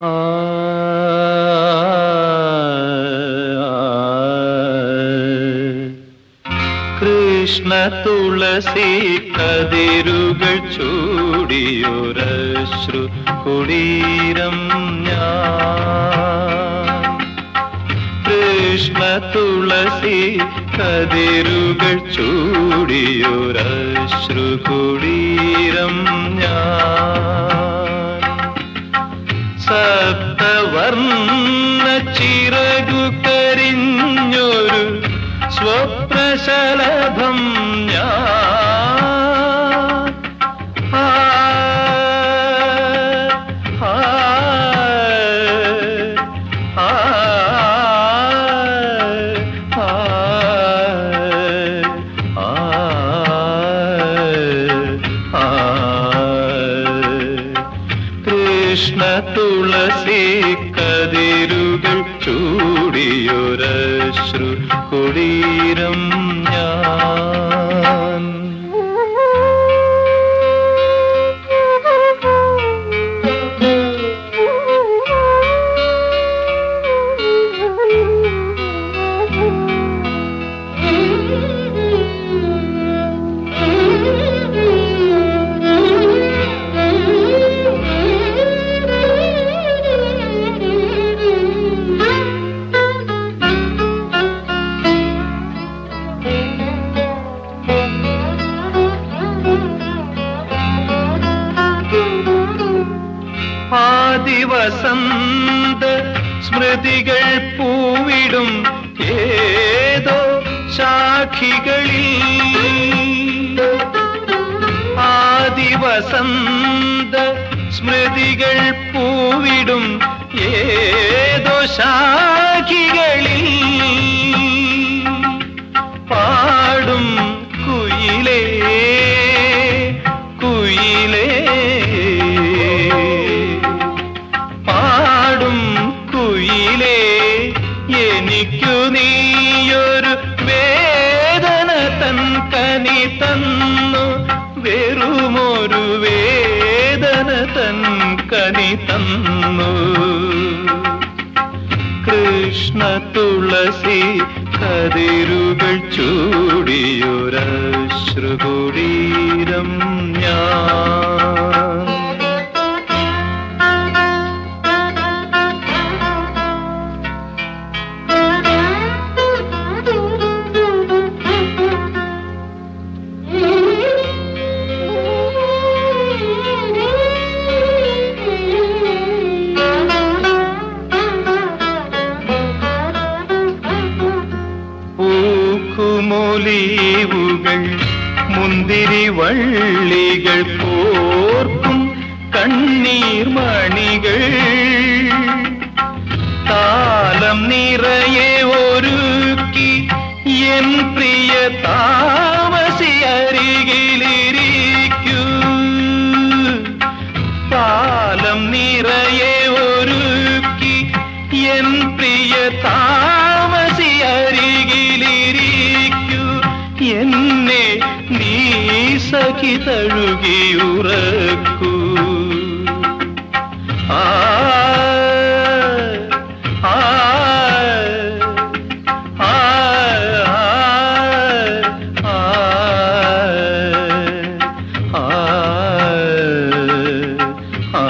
കൃഷ്ണ തുളസി കതിരുകൾ ചൂടിയൊരശ്രു കുടീരം ഞാൻ കൃഷ്ണ തുളസി കതിരുകൾ ചൂടിയൊരശ്രു കുടീരം ഞാൻ സപ്തവർണ്ണ ചിറകു കരിഞ്ഞൊരു സ്വപ്നശലഭം ഞാൻ ആ, ആ, ആ, ആ, ആ, കൃഷ്ണ തുളസി കതിരുകൾ ചൂടിയൊരശ്രു കുടീരം ഞാൻ ആദിവസന്ത സ്മൃതികൾ പൂവിടും ഏതോ ശാഖികളിൽ ആദിവസന്ത സ്മൃതികൾ പൂവിടും ഏതോ ശാഖികളിൽ പാടും കുയിലേ കുയിലേ പാടും കുയിലേ എനിക്കു നീയൊരു വേദന തൻ കനി തന്നു വെറുമൊരു വേദന തൻ കനി തന്നു കൃഷ്ണ തുളസി കതിരുകൾ ചൂടിയൊരശ്രുകുടീരം ഞാൻ പൂക്കുമൊലീവുകൾ മുന്തിരി വള്ളികൾ കോർക്കും കണ്ണീർ മണികൾ താലം നിറയെ ഒരുക്കി എൻ പ്രിയ താമസി അരികിലിരിക്കൂ പാലം നിറയെ ഒരുക്കി എൻ പ്രിയ താമസി അരികിലിരിക്കൂ എന്നെ നീ സഖി തഴുകിയുറക്കൂ ആ ആ ആ ആ ആ ആ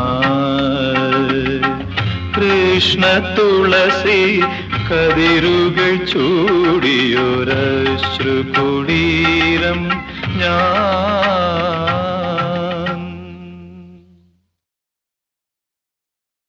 കൃഷ്ണ തുളസി കതിരുകൾ ചൂടിയൊരശ്രു കുടീരം ഞാൻ